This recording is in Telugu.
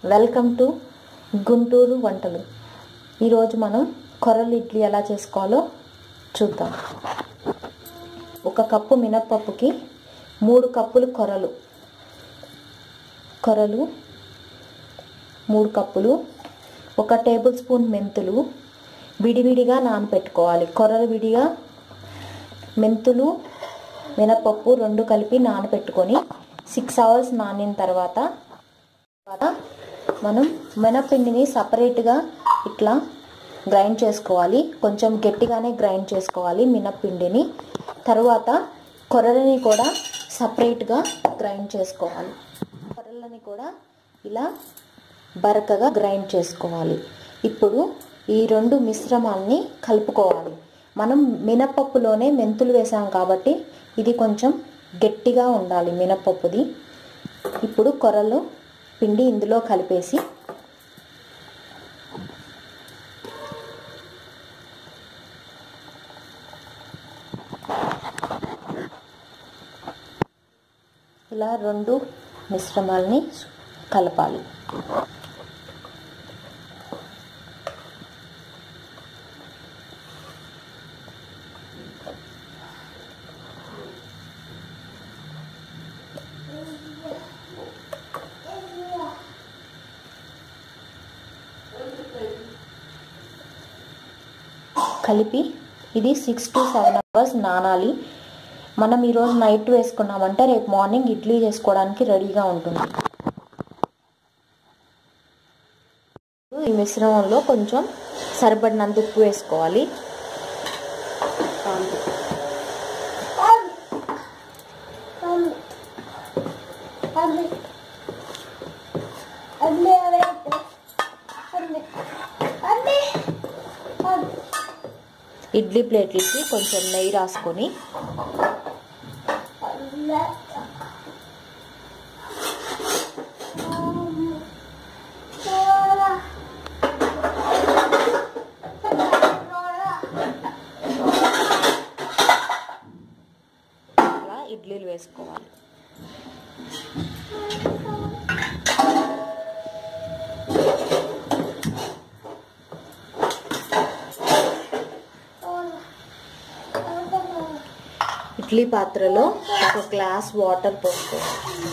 వెల్కమ్ టు గుంటూరు వంటలు ఈరోజు మనం కొర్రలు ఇడ్లీ ఎలా చేసుకోవాలో చూద్దాం ఒక కప్పు మినప్పప్పుకి మూడు కప్పులు కొర్రలు కొర్రలు మూడు కప్పులు ఒక టేబుల్ స్పూన్ మెంతులు విడివిడిగా నానబెట్టుకోవాలి కొర్రలు విడిగా మెంతులు మినపప్పు రెండు కలిపి నానబెట్టుకొని సిక్స్ అవర్స్ నానిన తర్వాత తర్వాత మనం మినపిండిని సపరేట్గా ఇట్లా గ్రైండ్ చేసుకోవాలి కొంచెం గట్టిగానే గ్రైండ్ చేసుకోవాలి మినపిండిని తర్వాత కొర్రలని కూడా సపరేట్గా గ్రైండ్ చేసుకోవాలి కొర్రలని కూడా ఇలా బరకగా గ్రైండ్ చేసుకోవాలి ఇప్పుడు ఈ రెండు మిశ్రమాన్ని కలుపుకోవాలి మనం మినపప్పులోనే మెంతులు వేసాం కాబట్టి ఇది కొంచెం గట్టిగా ఉండాలి మినపప్పుది ఇప్పుడు కొర్రలు పిండి ఇందులో కలిపేసి ఇలా రెండు మిశ్రమాల్ని కలపాలి కలిపి ఇది సిక్స్ టు సెవెన్ అవర్స్ నానాలి మనం ఈరోజు నైట్ వేసుకున్నామంటే రేపు మార్నింగ్ ఇడ్లీ చేసుకోవడానికి రెడీగా ఉంటుంది ఈ మిశ్రమంలో కొంచెం సరిపడినంత ఉప్పు వేసుకోవాలి ఇడ్లీ ప్లేట్లకి కొంచెం నెయ్యి రాసుకొని అలా ఇడ్లీలు వేసుకోవాలి ఇడ్లీ పాత్రలో ఒక గ్లాస్ వాటర్ పోసుకోవాలి